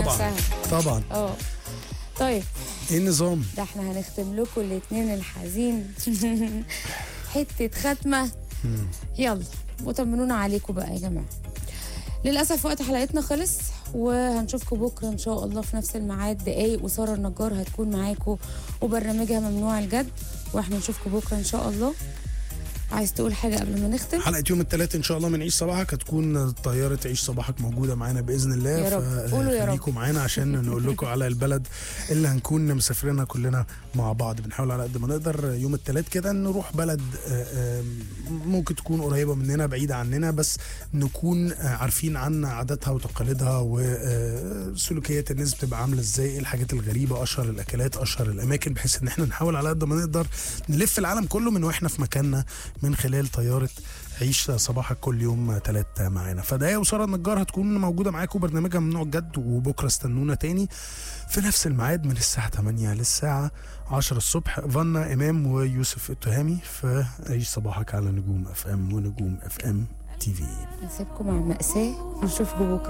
طبعا سهل طبعا اه طيب ايه النظام ده احنا هنختم لكم الاثنين الحزين حته ختمه يلا وطمنونا عليكم بقى يا جماعه للاسف وقت حلقتنا خلص وهنشوفكم بكره ان شاء الله في نفس الميعاد دقايق وساره النجار هتكون معاكم وبرنامجها ممنوع الجد واحنا نشوفكم بكره ان شاء الله عايز تقول حاجه قبل ما نختم حلقه يوم الثلاث ان شاء الله من عيش صباحك هتكون طياره عيش صباحك موجوده معانا باذن الله يا رب. قولوا يا رب. خليكم معانا عشان نقول لكم على البلد اللي هنكون مسافرينها كلنا مع بعض بنحاول على قد ما نقدر يوم الثلاث كده نروح بلد آه، آه، ممكن تكون قريبه مننا بعيده عننا بس نكون آه، عارفين عن عاداتها وتقاليدها وسلوكيات الناس بتبقى عامله ازاي ايه الحاجات الغريبه اشهر الاكلات اشهر الاماكن بحيث ان احنا نحاول على قد ما نقدر نلف العالم كله من واحنا في مكاننا من خلال طياره عيش صباحك كل يوم تلات معانا فدايا وساره النجار هتكون موجوده معاكم برنامجها ممنوع الجد وبكره استنونا تاني في نفس الميعاد من الساعه 8 للساعه 10 الصبح فانا امام ويوسف التهامي في عيش صباحك على نجوم اف ام ونجوم اف ام تي في نسيبكم مع مأساة ونشوفكم بكره